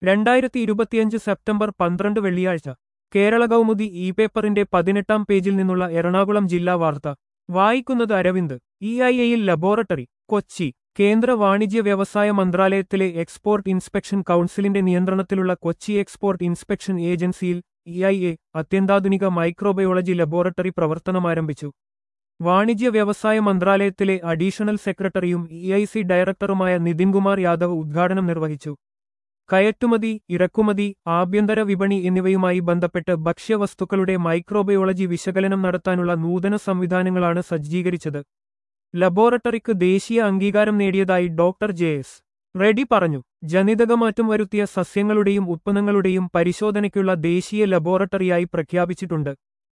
രണ്ടായിരത്തി ഇരുപത്തിയഞ്ച് സെപ്റ്റംബർ പന്ത്രണ്ട് വെള്ളിയാഴ്ച കേരള കൗമുദി ഇ പേപ്പറിന്റെ പതിനെട്ടാം പേജിൽ നിന്നുള്ള എറണാകുളം ജില്ലാ വാർത്ത വായിക്കുന്നത് അരവിന്ദ് ഇ ഐ എയിൽ ലബോറട്ടറി കൊച്ചി കേന്ദ്ര വാണിജ്യ വ്യവസായ മന്ത്രാലയത്തിലെ എക്സ്പോർട്ട് ഇൻസ്പെക്ഷൻ കൗൺസിലിന്റെ നിയന്ത്രണത്തിലുള്ള കൊച്ചി എക്സ്പോർട്ട് ഇൻസ്പെക്ഷൻ ഏജൻസിയിൽ ഇ ഐ എ അത്യന്താധുനിക മൈക്രോബയോളജി ലബോറട്ടറി പ്രവർത്തനമാരംഭിച്ചു വാണിജ്യ വ്യവസായ മന്ത്രാലയത്തിലെ അഡീഷണൽ സെക്രട്ടറിയും ഇ ഐ സി ഡയറക്ടറുമായ നിതിൻകുമാർ യാദവ് ഉദ്ഘാടനം നിർവഹിച്ചു കയറ്റുമതി ഇറക്കുമതി ആഭ്യന്തര വിപണി എന്നിവയുമായി ബന്ധപ്പെട്ട് ഭക്ഷ്യവസ്തുക്കളുടെ മൈക്രോബയോളജി വിശകലനം നടത്താനുള്ള നൂതന സംവിധാനങ്ങളാണ് സജ്ജീകരിച്ചത് ലബോറട്ടറിക്ക് ദേശീയ അംഗീകാരം നേടിയതായി ഡോക്ടർ ജെ എസ് റെഡി പറഞ്ഞു ജനിതകമാറ്റം വരുത്തിയ സസ്യങ്ങളുടെയും ഉത്പന്നങ്ങളുടെയും പരിശോധനയ്ക്കുള്ള ദേശീയ ലബോറട്ടറിയായി പ്രഖ്യാപിച്ചിട്ടുണ്ട്